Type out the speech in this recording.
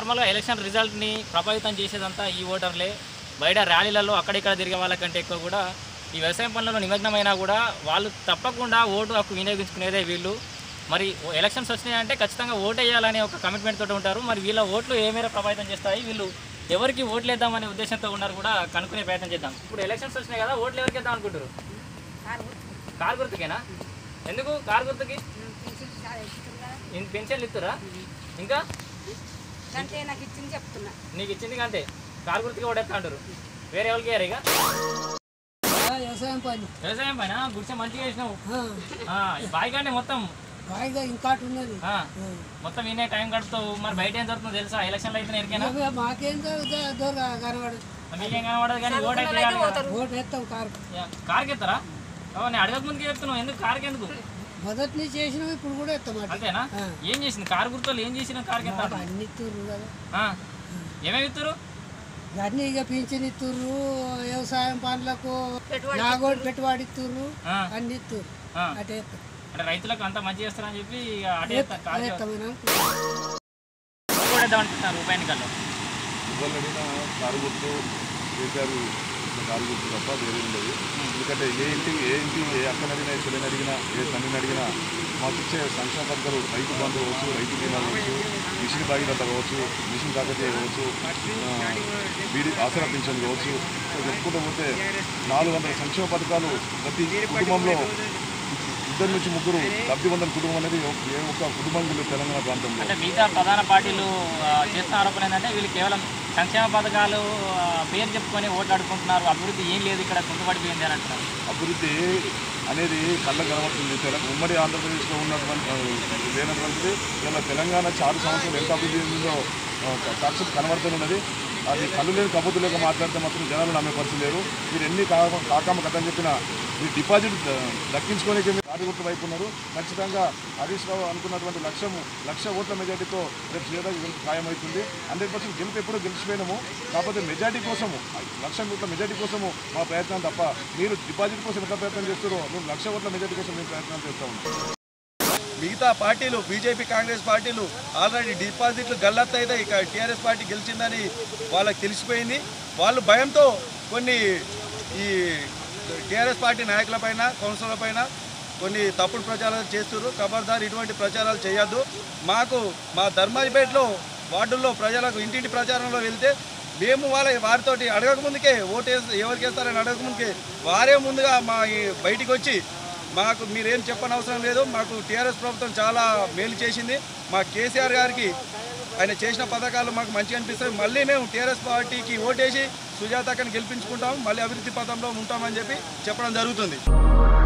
నార్మల్గా ఎలక్షన్ రిజల్ట్ని ప్రభావితం చేసేదంతా ఈ ఓటర్లే బయట ర్యాలీలలో అక్కడిక్కడ తిరిగే వాళ్ళకంటే ఎక్కువ కూడా ఈ వ్యవసాయం పనులలో నిమగ్నమైనా కూడా వాళ్ళు తప్పకుండా ఓటు హక్కు వినియోగించుకునేదే వీళ్ళు మరి ఓ- ఎలక్షన్స్ వచ్చినాయంటే ఖచ్చితంగా ఓటు వేయాలనే ఒక కమిట్మెంట్ తోటి ఉంటారు మరి వీళ్ళ ఓట్లు ఏ మేర ప్రభావితం చేస్తాయి వీళ్ళు ఎవరికి ఓట్లు వేద్దామనే ఉద్దేశంతో ఉన్నారు కూడా కనుక్కునే ప్రయత్నం చేద్దాం ఇప్పుడు ఎలక్షన్స్ వచ్చినాయి కదా ఓట్లు ఎవరికి వేద్దాం అనుకుంటారు కారు గుర్తుకేనా ఎందుకు కారు గుర్తుకి ఇన్ పెన్షన్లు ఇస్తారా ఇంకా అంటే నాకు ఇచ్చింది చెప్తున్నా నీకు ఇచ్చింది అంతే కారు గుర్తుకి ఓడేస్తా అంటారు వేరే ఎవరికి వేయరు ఇక వ్యవసాయం పని వ్యవసాయం పైన గుడిసె మంచిగా వేసినావు ఆ, ఆ, ఈ బాయిగానే మొత్తం వాయిదా ఇంకాటి ఉన్నది ఆ, మొత్తం ఈయనే టైం గడుపుతావు మరి బయట ఏం జరుగుతుందో తెలుసా ఎలక్షన్లు అయితే ఎరికేనా ఇక మాకేం దూర కనబడదు మీకేం కనబడదు కానీ ఓటు అయితే వేయాలి కదా. ఓటు వేస్తాం కారు యా, కార్కి ఎత్తారా ఓ, నేను అడగక ముందుకే చెప్తున్నావు ఎందుకు కార్కి ఎందుకు మొదటి నుంచి చేసినాం ఇప్పుడు కూడా వేస్తాం అట్లా అంతేనా ఆ. ఏం చేసింది కారు గుర్తులు ఏం చేసిన కార్కి ఎత్తారు అన్ని ఇస్తుర్రు కదా ఆ, ఏమేమి ఇస్తారు అన్ని ఇక పింఛన్ ఇస్తుర్రు వ్యవసాయం పనులకు నాగోడు పెట్టుబడి ఇస్తుర్రు ఆ, అన్ని ఇస్తుర్రు ఆ. అటు వేస్తాం అంటే రైతులకు అంతా మంచి చేస్తారని చెప్పి ఇక అటే ఎత్తారు కారు వేస్తామని వేద్దాం అనుకుంటున్నారు ఉప ఎన్నికల్లో ఇవాళ అడిగిన కారు గుర్తు కేసీఆర్ కారు గుర్తు తప్ప వేరే ఉండదు ఎందుకంటే ఏ ఇంటికి ఏ ఇంటికి ఏ అక్కని అడిగినా ఏ చెల్లిని అడిగినా ఏ తండ్రిని అడిగినా మాకు ఇచ్చే సంక్షేమ పథకాలు రైతు బంధు కావచ్చు రైతు బీమా కావచ్చు మిషన్ భాగీరథ కావచ్చు మిషన్ కాకతీయ కావచ్చు ఆ, బీడీ ఆసరా పింఛన్ కావచ్చు సో చెప్పుకుంటూ పోతే నాలుగు వందల సంక్షేమ పథకాలు ప్రతి కుటుంబంలో ఇద్దరు నుంచి ముగ్గురు లబ్ధి పొందిన కుటుంబం అనేది ఏ ఒక్క కుటుంబం లేదు తెలంగాణ ప్రాంతంలో అంటే మిగతా ప్రధాన పార్టీలు ఆ, చేస్తున్న ఆరోపణ ఏంటంటే వీళ్ళు కేవలం సంక్షేమ పథకాలు ఆ, పేరు చెప్పుకొని ఓట్లు అడుకుంటున్నారు అభివృద్ధి ఏం లేదు ఇక్కడ కుంటుపడిపోయింది అని అంటున్నారు అభివృద్ధి అనేది కళ్ళకు కనబడుతుంది తెలంగాణ ఉమ్మడి ఆంధ్రప్రదేశ్లో ఉన్నటువంటి ఆ, లేనటువంటిది ఇలా తెలంగాణ చారు సంవత్సరాలు ఎంత అభివృద్ధి చెందిందో ఆ, సాక్షాత్ కనబడుతున్నది అది కళ్ళు లేని కబుర్లు లేక మాట్లాడితే మాత్రం జనాలు నమ్మే పరిస్థితి లేరు మీరు ఎన్ని కాక కాకమ్మ కథ చెప్పినా మీరు డిపాజిట్ ఆ, దక్కించుకోనికి మీరు ఆడిగుట్టు వైపు ఉన్నారు ఖచ్చితంగా హరీష్ రావు అనుకున్నటువంటి లక్ష్యము లక్ష ఓట్ల మెజార్టీతో రేపు శ్రీరాజు గెలుపు ఖాయమవుతుంది హండ్రెడ్ పర్సెంట్ గెలుపు ఎప్పుడో గెలిచిపోయినాము కాకపోతే మెజార్టీ కోసము లక్ష ఓట్ల మెజార్టీ కోసము మా ప్రయత్నం తప్ప మీరు డిపాజిట్ కోసం ఎంత ప్రయత్నం చేస్తారో మేము లక్ష ఓట్ల మెజార్టీ కోసం మేము ప్రయత్నం చేస్తా ఉన్నాం మిగతా పార్టీలు బీజేపీ కాంగ్రెస్ పార్టీలు ఆల్రెడీ డిపాజిట్లు గల్లత్ అయితే ఇక టీఆర్ఎస్ పార్టీ గెలిచిందని వాళ్ళకి తెలిసిపోయింది వాళ్ళు భయంతో కొన్ని ఈ టీఆర్ఎస్ పార్టీ నాయకులపైన కౌన్సిలర్లపైన కొన్ని తప్పుడు ప్రచారాలు చేస్తున్నారు ఖబర్దార్ ఇటువంటి ప్రచారాలు చేయొద్దు మాకు మా ధర్మాజిపేటలో వార్డుల్లో ప్రజలకు ఇంటింటి ప్రచారంలో వెళ్తే మేము వాళ్ళ వారితోటి అడగక ముందుకే ఓటు వేసి ఎవరికి వేస్తారని అడగక ముందుకే వారే ముందుగా మా ఈ బయటికి వచ్చి మాకు మీరేం చెప్పని అవసరం లేదు మాకు టీఆర్ఎస్ ప్రభుత్వం చాలా మేలు చేసింది మా కేసీఆర్ గారికి ఆయన చేసిన పథకాలు మాకు మంచిగా అనిపిస్తాయి మళ్ళీ మేము టీఆర్ఎస్ పార్టీకి ఓటేసి సుజాతకని గెలిపించుకుంటాం మళ్ళీ అభివృద్ధి పథంలో ఉంటామని చెప్పి చెప్పడం జరుగుతుంది